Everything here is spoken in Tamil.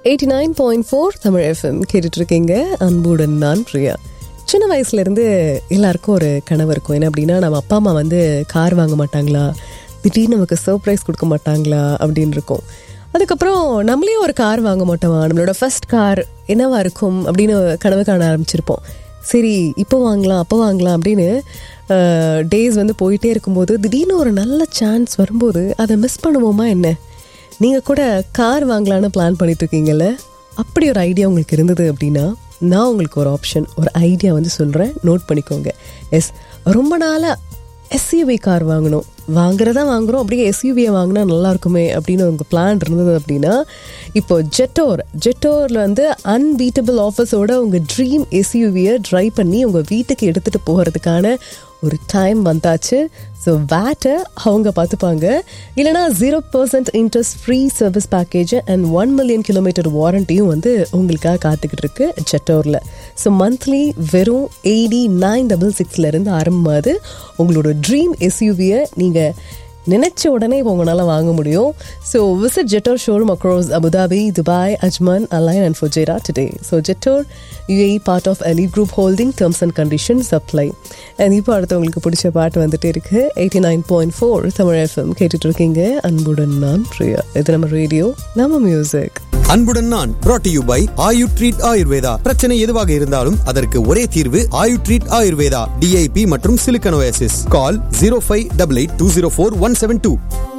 eighty nine point four Tamil FM கேட்டுட்டு இருக்கீங்க அன்புடன் நான் பிரியா சின்ன வயசுலேருந்து எல்லாருக்கும் ஒரு கனவு இருக்கும் என்ன அப்படின்னா நம்ம அப்பா அம்மா வந்து கார் வாங்க மாட்டாங்களா திடீர்னு நமக்கு சர்ப்ரைஸ் கொடுக்க மாட்டாங்களா அப்படின்னு இருக்கும் அதுக்கப்புறம் நம்மளே ஒரு கார் வாங்க மாட்டோமா நம்மளோட ஃபர்ஸ்ட் கார் என்னவா இருக்கும் அப்படின்னு கனவு காண ஆரம்பிச்சிருப்போம் சரி இப்போ வாங்கலாம் அப்போ வாங்கலாம் அப்படின்னு டேஸ் வந்து போயிட்டே இருக்கும்போது திடீர்னு ஒரு நல்ல சான்ஸ் வரும்போது அதை மிஸ் பண்ணுவோமா என்ன நீங்கள் கூட கார் வாங்கலான்னு பிளான் பண்ணிட்டு இருக்கீங்கல்ல அப்படி ஒரு ஐடியா உங்களுக்கு இருந்தது அப்படின்னா நான் உங்களுக்கு ஒரு ஆப்ஷன் ஒரு ஐடியா வந்து சொல்கிறேன் நோட் பண்ணிக்கோங்க எஸ் ரொம்ப நாளாக எஸ்யூவி கார் வாங்கணும் வாங்குறதா வாங்குறோம் அப்படியே எஸ்யூவியை வாங்கினா நல்லா இருக்குமே அப்படின்னு உங்கள் பிளான் இருந்தது அப்படின்னா இப்போ ஜெட்டோர் ஜெட்டோரில் வந்து அன்பீட்டபிள் ஆஃபர்ஸோட உங்கள் ட்ரீம் எஸ்யூவியை ட்ரை பண்ணி உங்கள் வீட்டுக்கு எடுத்துகிட்டு போகிறதுக்கான ஒரு டைம் வந்தாச்சு ஸோ வேட்டை அவங்க பார்த்துப்பாங்க இல்லைனா zero percent interest free service package and one million kilometre வாரண்டியும் வந்து உங்களுக்காக காத்துக்கிட்டு இருக்கு ஜெட்டோரில் ஸோ மந்த்லி வெறும் எயிட்டி நைன் டபுள் சிக்ஸ்லேருந்து ஆரம்பமாது உங்களோட ட்ரீம் எஸ்யூவியை நீங்கள் நினைச்ச உடனே இப்போ உங்களால் வாங்க முடியும் so visit Jetour showroom across Abu Dhabi Dubai Ajman Al Ain and Fujairah today so Jetour UAE part of Ali group holding terms and condition apply and இப்போ அடுத்து உங்களுக்கு பிடிச்ச பாட்டு வந்துட்டு இருக்கு eighty nine point four Tamil FM கேட்டுட்டு இருக்கீங்க அன்புடன் நான் பிரியா இது நம்ம ரேடியோ நம்ம மியூசிக் அன்புடன் நான் brought to you by Ayu treat Ayurveda பிரச்சனை எதுவாக இருந்தாலும் அதற்கு ஒரே தீர்வு ஆயு ட்ரீட் ஆயுர்வேதா டிஐபி மற்றும் சிலிக்கனோசிஸ் call zero five double eight two zero four one seven two